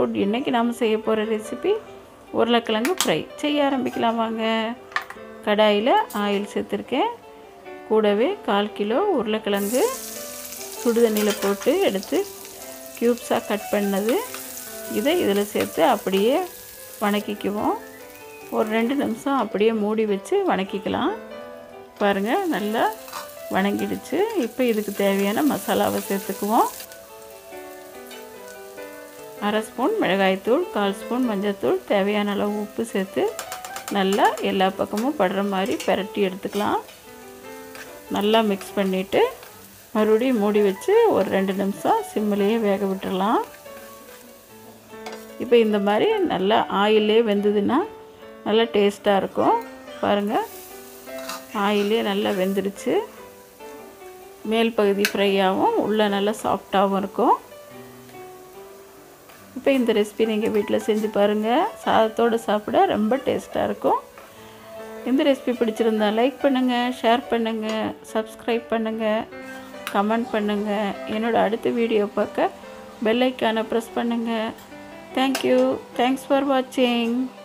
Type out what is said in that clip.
food இன்றைக்கி நாம் செய்ய போகிற ரெசிபி உருளைக்கிழங்கு ஃப்ரை செய்ய ஆரம்பிக்கலாம் வாங்க கடாயில் ஆயில் சேர்த்துருக்கேன் கூடவே கால் கிலோ உருளைக்கிழங்கு சுடுதண்ணியில் போட்டு எடுத்து க்யூப்ஸாக கட் பண்ணது இதை இதில் சேர்த்து அப்படியே வணக்கிக்குவோம் ஒரு ரெண்டு நிமிஷம் அப்படியே மூடி வச்சு வணக்கிக்கலாம் பாருங்கள் நல்லா வணங்கிடுச்சு இப்போ இதுக்கு தேவையான மசாலாவை சேர்த்துக்குவோம் அரை ஸ்பூன் மிளகாய்த்தூள் கால் ஸ்பூன் மஞ்சள்தூள் தேவையான அளவு உப்பு சேர்த்து நல்லா எல்லா பக்கமும் படுற மாதிரி பெரட்டி எடுத்துக்கலாம் நல்லா மிக்ஸ் பண்ணிவிட்டு மறுபடியும் மூடி வச்சு ஒரு ரெண்டு நிமிஷம் சிம்மிலேயே வேக விட்டுடலாம் இப்போ இந்த மாதிரி நல்லா ஆயிலே வெந்ததுன்னா நல்லா டேஸ்ட்டாக இருக்கும் பாருங்கள் ஆயிலே நல்லா வெந்துடுச்சு மேல் பகுதி ஃப்ரையாகவும் உள்ளே நல்லா சாஃப்டாகவும் இருக்கும் இப்போ இந்த ரெசிபி நீங்கள் வீட்டில் செஞ்சு பாருங்கள் சாதத்தோடு சாப்பிட ரொம்ப டேஸ்ட்டாக இருக்கும் இந்த ரெசிபி பிடிச்சிருந்தா லைக் பண்ணுங்கள் ஷேர் பண்ணுங்கள் சப்ஸ்கிரைப் பண்ணுங்கள் கமெண்ட் பண்ணுங்கள் என்னோடய அடுத்த வீடியோ பார்க்க பெல் ஐக்கானை ப்ரெஸ் பண்ணுங்கள் தேங்க்யூ தேங்க்ஸ் ஃபார் வாட்சிங்